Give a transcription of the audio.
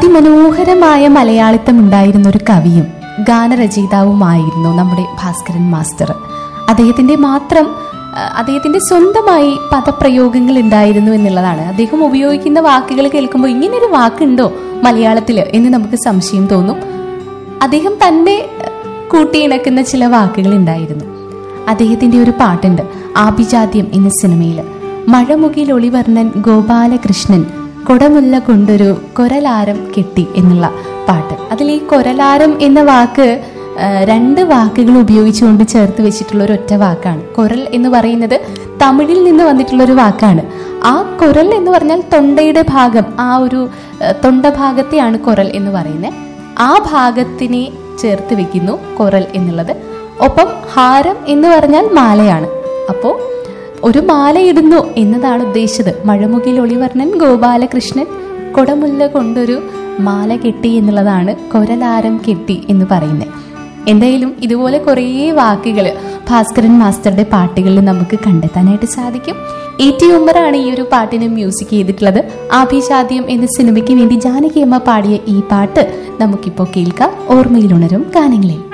അതിമനോഹരമായ മലയാളിത്തം ഉണ്ടായിരുന്ന ഒരു കവിയും ഗാനരചയിതാവുമായിരുന്നു നമ്മുടെ ഭാസ്കരൻ മാസ്റ്റർ അദ്ദേഹത്തിന്റെ മാത്രം ആ, അദ്ദേഹത്തിന്റെ സ്വന്തമായി പദപ്രയോഗങ്ങൾ ഉണ്ടായിരുന്നു എന്നുള്ളതാണ് അദ്ദേഹം ഉപയോഗിക്കുന്ന വാക്കുകൾ കേൾക്കുമ്പോൾ ഇങ്ങനൊരു വാക്കുണ്ടോ മലയാളത്തിൽ എന്ന് നമുക്ക് സംശയം തോന്നും അദ്ദേഹം തന്നെ കൂട്ടിയിണക്കുന്ന ചില വാക്കുകൾ ഉണ്ടായിരുന്നു അദ്ദേഹത്തിന്റെ ഒരു പാട്ടുണ്ട് ആഭിജാത്യം എന്ന സിനിമയിൽ മഴമുകിൽ ഒളിവർണ്ണൻ ഗോപാലകൃഷ്ണൻ കൊടമുല്ല കൊണ്ടൊരു കൊരലാരം കെട്ടി എന്നുള്ള പാട്ട് അതിൽ ഈ കൊരലാരം എന്ന വാക്ക് ആ, രണ്ട് വാക്കുകൾ ഉപയോഗിച്ചുകൊണ്ട് ചേർത്ത് വെച്ചിട്ടുള്ള ഒരു ഒറ്റ വാക്കാണ് കൊരൽ എന്ന് പറയുന്നത് തമിഴിൽ നിന്ന് വന്നിട്ടുള്ള ഒരു വാക്കാണ് ആ കൊരൽ എന്ന് പറഞ്ഞാൽ തൊണ്ടയുടെ ഭാഗം ആ ഒരു ആ, തൊണ്ട ഭാഗത്തെയാണ് കൊരൽ എന്ന് പറയുന്നത് ആ ഭാഗത്തിനെ ചേർത്ത് വെക്കുന്നു കൊറൽ എന്നുള്ളത് ഒപ്പം ഹാരം എന്ന് പറഞ്ഞാൽ മാലയാണ് അപ്പോൾ ഒരു മാല ഇടുന്നു എന്നതാണ് ഉദ്ദേശിച്ചത് മഴമുകിൽ ഒളിവർണ്ണൻ ഗോപാലകൃഷ്ണൻ കൊടമുല്ല കൊണ്ടൊരു മാല കെട്ടി എന്നുള്ളതാണ് കൊരലാരം കെട്ടി എന്ന് പറയുന്നത് എന്തായാലും ഇതുപോലെ കുറേ വാക്കുകൾ ഭാസ്കരൻ മാസ്റ്ററുടെ പാട്ടുകളിൽ നമുക്ക് കണ്ടെത്താനായിട്ട് സാധിക്കും എ ടി ഉമ്മറാണ് ഈ ഒരു പാട്ടിന് മ്യൂസിക് ചെയ്തിട്ടുള്ളത് ആഭിഷാദ്യം എന്ന സിനിമയ്ക്ക് വേണ്ടി ജാനകിയമ്മ പാടിയ ഈ പാട്ട് നമുക്കിപ്പോൾ കേൾക്കാം ഓർമ്മയിലുണരും ഗാനങ്ങളിൽ